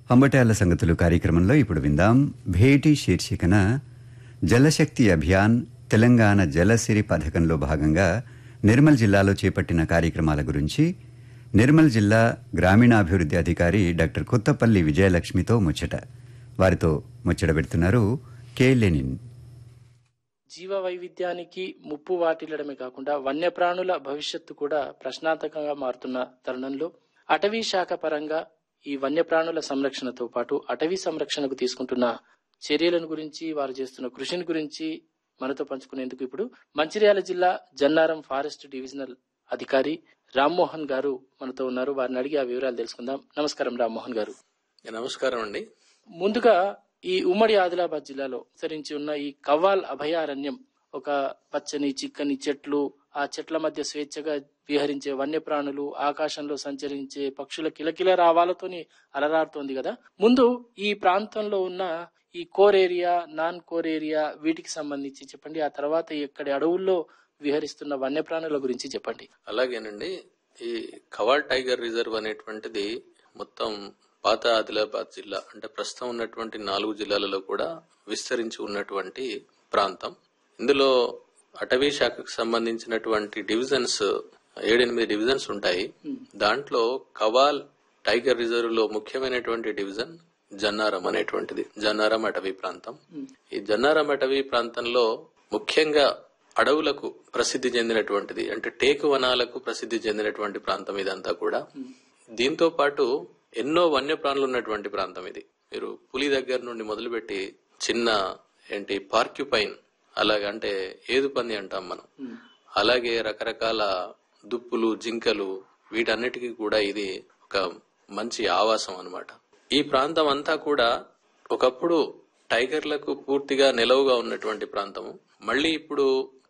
అంబటాల సంగతులు కార్యక్రమంలో ఇప్పుడు విందాం భేటీ శీర్షికన జలశక్తి అభియాన్ తెలంగాణ జలసిరి పథకంలో భాగంగా నిర్మల్ జిల్లాలో చేపట్టిన కార్యక్రమాల గురించి నిర్మల్ జిల్లా గ్రామీణాభివృద్ధి అధికారి డాక్టర్ కొత్తపల్లి విజయలక్ష్మితో ముచ్చట వారితో ముచ్చట పెడుతున్నారు కె లెనిన్ జీవ వైవిధ్యానికి ముప్పు వాటిల్లడమే కాకుండా వన్యప్రాణుల భవిష్యత్తు కూడా ప్రశ్నార్థకంగా మారుతున్న తరుణంలో అటవీ శాఖ పరంగా ఈ వన్యప్రాణుల సంరక్షణతో పాటు అటవీ సంరక్షణకు తీసుకుంటున్న చర్యలను గురించి వారు చేస్తున్న కృషిని గురించి మనతో పంచుకునేందుకు ఇప్పుడు మంచిర్యాల జిల్లా జన్నారం ఫారెస్ట్ డివిజనల్ అధికారి రామ్మోహన్ గారు మనతో ఉన్నారు వారిని అడిగి ఆ వివరాలు తెలుసుకుందాం నమస్కారం రామ్మోహన్ గారు నమస్కారం అండి ముందుగా ఈ ఉమ్మడి ఆదిలాబాద్ జిల్లాలో విస్తరించి ఉన్న ఈ కవ్వాల్ అభయారణ్యం ఒక పచ్చని చిక్కని చెట్లు ఆ చెట్ల మధ్య స్వేచ్ఛగా విహరించే వన్యప్రాణులు ఆకాశంలో సంచరించే పక్షుల కిలకిల రావాలతోని అలరారుతోంది కదా ముందు ఈ ప్రాంతంలో ఉన్న ఈ core area non core area వీటికి సంబంధించి చెప్పండి ఆ తర్వాత ఎక్కడి అడవుల్లో విహరిస్తున్న వన్యప్రాణుల గురించి చెప్పండి అలాగేనండి ఈ కవాల్ టైగర్ రిజర్వ్ అనేటువంటిది మొత్తం పాత ఆదిలాబాద్ జిల్లా అంటే ప్రస్తుతం ఉన్నటువంటి నాలుగు జిల్లాలలో కూడా విస్తరించి ఉన్నటువంటి ప్రాంతం ఇందులో అటవీ శాఖకు సంబంధించినటువంటి డివిజన్స్ ఏడెనిమిది డివిజన్స్ ఉంటాయి దాంట్లో కవాల్ టైగర్ రిజర్వ్ లో ముఖ్యమైనటువంటి డివిజన్ జన్నారం అనేటువంటిది జన్నారం అటవీ ప్రాంతం ఈ జన్నారం అటవీ ప్రాంతంలో ముఖ్యంగా అడవులకు ప్రసిద్ధి చెందినటువంటిది అంటే టేకు వనాలకు ప్రసిద్ధి చెందినటువంటి ప్రాంతం ఇదంతా కూడా దీంతో పాటు ఎన్నో వన్యప్రాణులు ఉన్నటువంటి ప్రాంతం ఇది మీరు పులి దగ్గర నుండి మొదలుపెట్టి చిన్న ఏంటి పార్క్యుపైన్ అలాగంటే ఏదు పంది అంటాం మనం అలాగే రకరకాల దుప్పులు జింకలు వీటన్నిటికీ కూడా ఇది ఒక మంచి ఆవాసం అన్నమాట ఈ ప్రాంతం అంతా కూడా ఒకప్పుడు టైగర్లకు పూర్తిగా నిలవుగా ఉన్నటువంటి ప్రాంతము మళ్ళీ ఇప్పుడు